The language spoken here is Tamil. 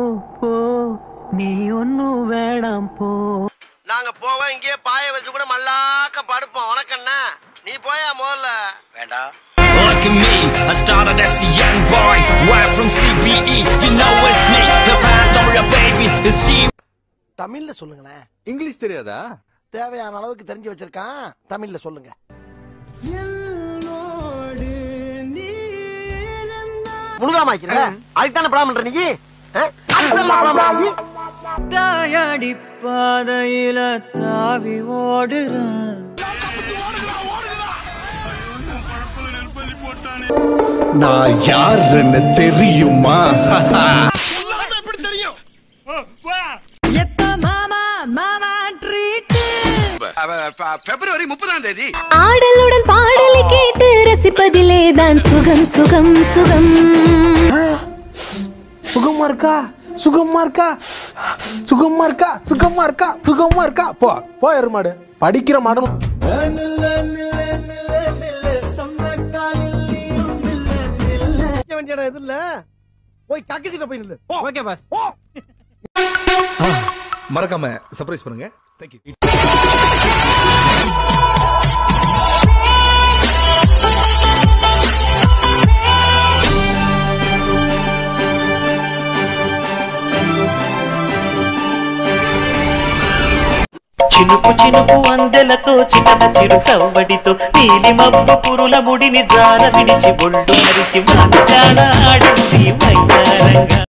போ நீ ஒன்னும் வேணாம் போ நாங்க போவோம் இங்கேயே பாய வச்சு கூட மல்லாக்க படுப்போம் உனக்கண்ணா நீ போயா முதல்ல வேண்டாம் Look at me, I started as a young boy, right from CBE. You know it's me, the path of your baby is she. தமிழ்ல சொல்லுங்களேன் இங்கிலீஷ் தெரியாதா தேவையான அளவுக்கு தெரிஞ்சு வச்சிருக்கான் தமிழ்ல சொல்லுங்க முழுகாம அதுக்கு தானே படம் பண்ற நீ அதுக்கு படம் நீ தாயாடி பாதையில தாவி ஓடுறான் நான் யாருன்னு தெரியுமா மாமா மாமா ட்ரீட் பிப்ரவரி முப்பதாம் தேதி ஆடலுடன் பாடலை கேட்டு ரசிப்பதிலே தான் சுகம் சுகம் சுகம் சுகமா இருக்கா சுகமா இருக்கா சுகமா இருக்கா சுகமா இருக்கா சுகமா இருக்கா போ போ எருமாடு படிக்கிற மாடும் வேண்டிய இடம் எது இல்ல போய் கக்கி சீட்ட போய் நில்லு ஓகே பாஸ் மறக்காம சர்ப்ரைஸ் பண்ணுங்க தேங்க்யூ చినుకు చినుకు అందెలతో చిటన చిరు సవ్వడితో నీలి మబ్బు పురుల ముడిని జార విడిచి ఒళ్ళు మరిచి మాట్లాడ ఆడింది మైదానంగా